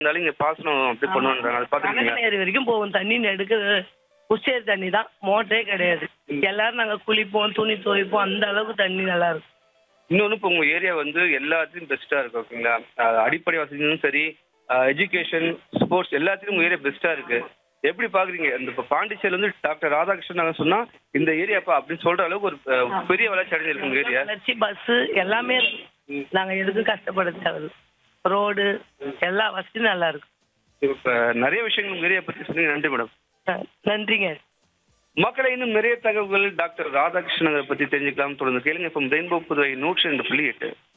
இருந்தாலும் இங்க பாசனம் அப்படி பண்ணுவாங்க அதை பாத்துருக்கீங்க கனகனேரி வரைக்கும் போவோம் தண்ணி எடுக்கிறது குச்சேரி தண்ணி தான் மோட்டரே கிடையாது எல்லாரும் நாங்க குளிப்போம் துணி துவைப்போம் அந்த அளவுக்கு தண்ணி நல்லா இருக்கும் இன்னொன்னு இப்போ உங்க ஏரியா வந்து எல்லாத்துலயும் பெஸ்டா இருக்கு ஓகேங்களா அஹ் அடிப்படை வசதியும் சரி எஜுகேஷன் ஸ்போர்ட்ஸ் எல்லாத்துலயும் உங்க ஏரியா பெஸ்டா இருக்கு எப்படி பாக்குறீங்க இந்த இப்போ பாண்டிச்சேரியில வந்து டாக்டர் ராதாகிருஷ்ணன் நாங்க சொன்னா இந்த ஏரியாப்பா அப்படின்னு சொல்ற அளவுக்கு ஒரு அஹ், பெரிய வளர்ச்சி அடைஞ்சிருக்கு உங்க ஏரியா வளர்ச்சி பஸ் எல்லாமே இருக்கு நாங்க எதுக்கும் கஷ்டப்பட தேவையில்ல ரோடு எல்லா வசதியும் நல்லா இருக்கும் இப்ப நிறைய விஷயங்கள் உங்க ஏரியா பத்தி சொன்னீங்க நன்றி மேடம் அஹ் நன்றிங்க மக்களை இன்னும் நிறைய தகவல்கள் டாக்டர் ராதாகிருஷ்ணன் அவரை பத்தி தெரிஞ்சுக்கலாம் தொடர்ந்து கேளுங்க இப்போ ரெயின்போ புதுவை நூற்றி ரெண்டு புள்ளி எட்டு